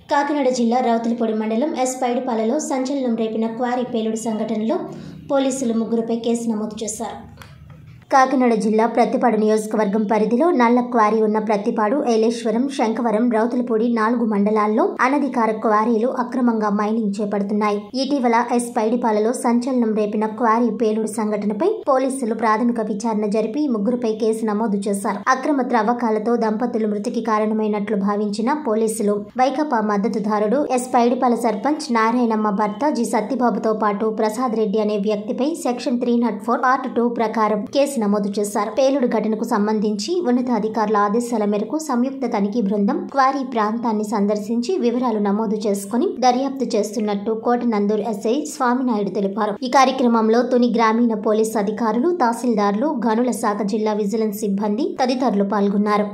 కాకినాడ జిల్లా రావుతలపూడి మండలం ఎస్ పైడిపాలలో సంచలనం రేపిన క్వారీ పేలుడు సంఘటనలో పోలీసులు ముగ్గురుపై కేసు నమోదు చేశారు కాకినాడ జిల్లా ప్రత్తిపాడు నియోజకవర్గం పరిధిలో నల్ల క్వారీ ఉన్న ప్రత్తిపాడు ఏలేశ్వరం శంఖవరం రౌతులపూడి నాలుగు మండలాల్లో అనధికార క్వారీలు అక్రమంగా మైనింగ్ చేపడుతున్నాయి ఇటీవల ఎస్ పైడిపాలలో సంచలనం రేపిన క్వారీ పేలుడు సంఘటనపై పోలీసులు ప్రాథమిక విచారణ జరిపి ముగ్గురుపై కేసు నమోదు చేశారు అక్రమ త్రవ్వకాలతో దంపతులు మృతికి కారణమైనట్లు భావించిన పోలీసులు వైకాపా మద్దతుదారుడు ఎస్ పైడిపాల సర్పంచ్ నారాయణమ్మ భర్త జి సత్యబాబుతో పాటు ప్రసాద్ రెడ్డి అనే వ్యక్తిపై section three not four part two ప్రకారం కేసు నమోదు చేశారు పేలుడు ఘటనకు సంబంధించి ఉన్నతాధికారుల ఆదేశాల మేరకు సంయుక్త తనిఖీ బృందం క్వారీ ప్రాంతాన్ని సందర్శించి వివరాలు నమోదు చేసుకుని దర్యాప్తు చేస్తున్నట్టు కోటనందూర్ ఎస్ఐ స్వామినాయుడు తెలిపారు ఈ కార్యక్రమంలో తుని గ్రామీణ పోలీస్ అధికారులు తహసీల్దార్లు గనుల శాఖ జిల్లా విజిలెన్స్ సిబ్బంది తదితరులు పాల్గొన్నారు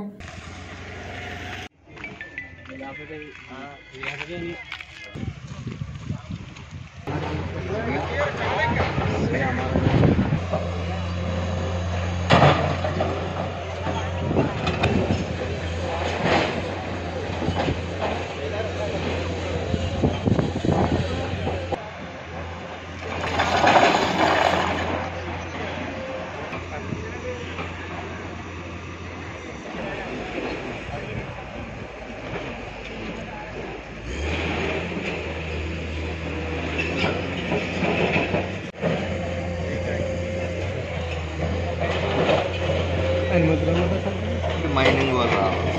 మైనింగ్ వాళ్ళు రావాలి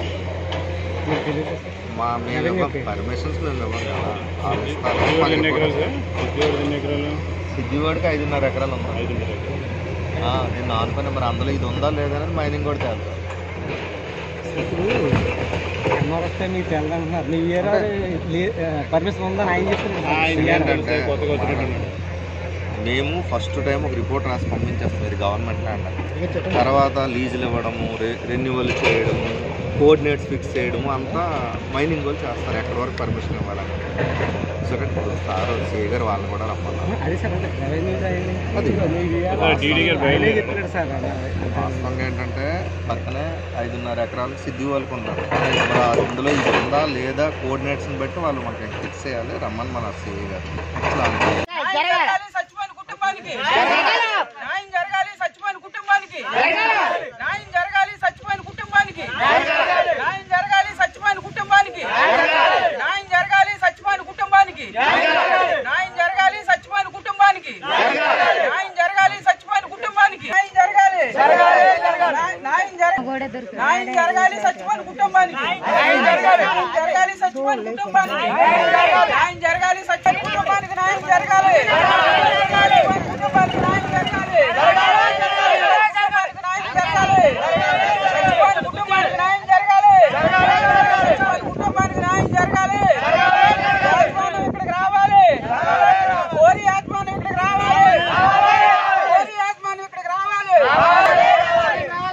మా మేము ఇవ్వం పర్మిషన్స్ మేము ఇవ్వం కదా వాళ్ళు ఇస్తారు. మాకు ఇవ్వరు. సిద్ధివాడికి ఐదున్నర ఎకరాలు ఉంది ఆ, నేను అనుకున్నా మరి అందులో ఇది ఉందా లేదా అనేది మైనింగ్ కూడా చేస్తారు ఇప్పుడు ఎంఆర్ వస్తే మీకు తెలంటున్నారు నీ ఇయర్ పర్మిషన్ ఉందని ఆయన ఏంటంటే చెప్తున్నారు మేము ఫస్ట్ టైం ఒక రిపోర్ట్ రాసి పంపించేస్తాం ఇది గవర్నమెంట్ ల్యాండ్ తర్వాత లీజులు ఇవ్వడము రెన్యువల్ చేయడము కోఆర్డినేట్స్ ఫిక్స్ చేయడము అంతా మైనింగ్ వాళ్ళు చేస్తారు ఎక్కడి వరకు పర్మిషన్ ఇవ్వాలని సరే ఇప్పుడు సార్ సిఏ గారు వాళ్ళని కూడా రమ్మన్నారు అదే సార్ అదే రెవెన్యూ అది. ఆయనే చెప్పినాడు సార్ అలా. వాస్తవంగా ఏంటంటే పక్కనే ఐదున్నర ఎకరాలు సిద్ధి వాళ్ళకు ఉన్నారు మరి ఆ ఇందులో ఇది ఉందా లేదా కోఆర్డినేట్స్ని బట్టి వాళ్ళు మనకి ఫిక్స్ చేయాలి రమ్మని మన సిఏ గారు ఇట్లా అంతే. జరగాలి చచ్చిపోయిన కుటుంబానికి న్యాయం జరగాలి చచ్చిపోయిన కుటుంబానికి న్యాయం జరగాలి చచ్చిపోయిన కుటుంబానికి న్యాయం జరగాలి చచ్చిపోయిన కుటుంబానికి న్యాయం జరగాలి చచ్చిపోయిన కుటుంబానికి న్యాయం జరగాలి చచ్చిపోయిన కుటుంబానికి న్యాయం జరగాలి చచ్చిపోయిన కుటుంబానికి న్యాయం జరగాలి న్యాయం జరగాలి న్యాయం జరగాలి చచ్చిపోయిన కుటుంబానికి న్యాయం జరగాలి న్యాయం జరగాలి చచ్చిపోయిన కుటుంబానికి న్యాయం జరగాలి చచ్చిపోయిన కుటుంబానికి న్యాయం జరగాలి